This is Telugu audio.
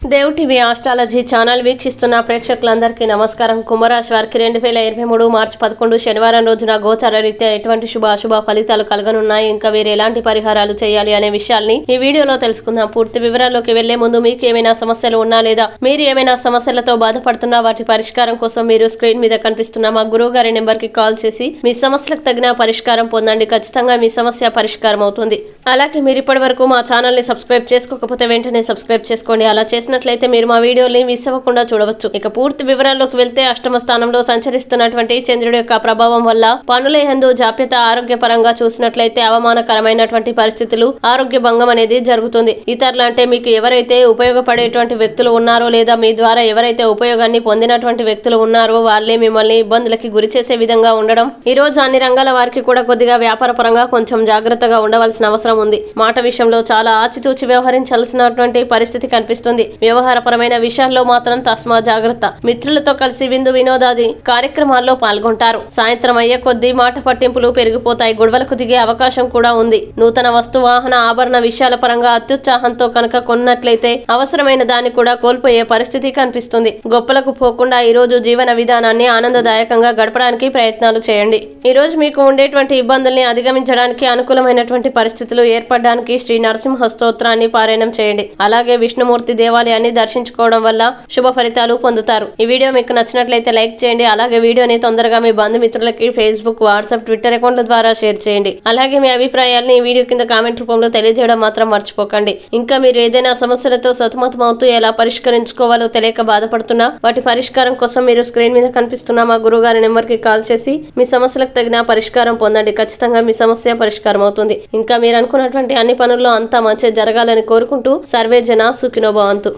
దేవ్ టీవీ ఆస్ట్రాలజీ ఛానల్ వీక్షిస్తున్న ప్రేక్షకులందరికీ నమస్కారం కుంభరాశి వారికి రెండు వేల ఇరవై మూడు మార్చి పదకొండు శనివారం రోజున గోచార రీత్యా ఎటువంటి శుభ అశుభ ఫలితాలు కలగనున్నాయి ఇంకా వీరు ఎలాంటి పరిహారాలు చేయాలి అనే విషయాల్ని ఈ వీడియోలో తెలుసుకుందాం పూర్తి వివరాల్లోకి వెళ్లే ముందు మీకు ఏమైనా సమస్యలు ఉన్నా లేదా మీరు ఏమైనా సమస్యలతో బాధపడుతున్నా వాటి పరిష్కారం కోసం మీరు స్క్రీన్ మీద కనిపిస్తున్న మా గురువు గారి నెంబర్ కి కాల్ చేసి మీ సమస్యలకు తగిన పరిష్కారం పొందండి ఖచ్చితంగా మీ సమస్య పరిష్కారం అవుతుంది అలాగే మీరు ఇప్పటి వరకు మా ఛానల్ ని సబ్స్క్రైబ్ చేసుకోకపోతే వెంటనే సబ్స్క్రైబ్ చేసుకోండి అలా చేసినట్లయితే మీరు మా వీడియోని మిస్ అవ్వకుండా చూడవచ్చు ఇక పూర్తి వివరాల్లోకి వెళ్తే అష్టమ స్థానంలో సంచరిస్తున్నటువంటి చంద్రుడి యొక్క ప్రభావం వల్ల పనుల యందు జాప్యత ఆరోగ్యపరంగా చూసినట్లయితే అవమానకరమైనటువంటి పరిస్థితులు ఆరోగ్య భంగం అనేది జరుగుతుంది ఇతరులు అంటే మీకు ఎవరైతే ఉపయోగపడేటువంటి వ్యక్తులు ఉన్నారో లేదా మీ ద్వారా ఎవరైతే ఉపయోగాన్ని పొందినటువంటి వ్యక్తులు ఉన్నారో వాళ్ళే మిమ్మల్ని ఇబ్బందులకి గురి చేసే విధంగా ఉండడం ఈ రోజు అన్ని రంగాల వారికి కూడా కొద్దిగా వ్యాపార పరంగా కొంచెం జాగ్రత్తగా ఉండవలసిన అవసరం ఉంది మాట విషయంలో చాలా ఆచితూచి వ్యవహరించాల్సినటువంటి పరిస్థితి కనిపిస్తుంది వ్యవహారపరమైన విషయాల్లో మాత్రం తస్మా జాగ్రత్త మిత్రులతో కలిసి విందు వినోదాది కార్యక్రమాల్లో పాల్గొంటారు సాయంత్రం అయ్యే కొద్దీ మాట పట్టింపులు పెరిగిపోతాయి గొడవలకు దిగే అవకాశం కూడా ఉంది నూతన వస్తు వాహన ఆభరణ విషయాల పరంగా అత్యుత్సాహంతో కనుక కొన్నట్లయితే అవసరమైన దాన్ని కూడా కోల్పోయే పరిస్థితి కనిపిస్తుంది గొప్పలకు పోకుండా ఈ రోజు జీవన విధానాన్ని ఆనందదాయకంగా గడపడానికి ప్రయత్నాలు చేయండి ఈ రోజు మీకు ఉండేటువంటి ఇబ్బందుల్ని అధిగమించడానికి అనుకూలమైనటువంటి పరిస్థితులు ఏర్పడడానికి శ్రీ నరసింహ స్తోత్రాన్ని పారాయణం చేయండి అలాగే విష్ణుమూర్తి దేవాలయాన్ని దర్శించుకోవడం వల్ల శుభ ఫలితాలు పొందుతారు ఈ వీడియో మీకు నచ్చినట్లయితే లైక్ చేయండి అలాగే వీడియోని తొందరగా మీ బంధుమిత్రులకి ఫేస్బుక్ వాట్సాప్ ట్విట్టర్ అకౌంట్ల ద్వారా షేర్ చేయండి అలాగే మీ అభిప్రాయాల్ని ఈ వీడియో కింద కామెంట్ రూపంలో తెలియజేయడం మాత్రం మర్చిపోకండి ఇంకా మీరు ఏదైనా సమస్యలతో సతమతమవుతూ ఎలా పరిష్కరించుకోవాలో తెలియక బాధపడుతున్నా వాటి పరిష్కారం కోసం మీరు స్క్రీన్ మీద కనిపిస్తున్న మా గురువు గారి నెంబర్ కి కాల్ చేసి మీ సమస్యలకు తగిన పరిష్కారం పొందండి ఖచ్చితంగా మీ సమస్య పరిష్కారం అవుతుంది ఇంకా మీరు అనుకున్నటువంటి అన్ని పనుల్లో అంతా మంచి జరగాలని కోరుకుంటూ సర్వే జన సుఖినోభవంతు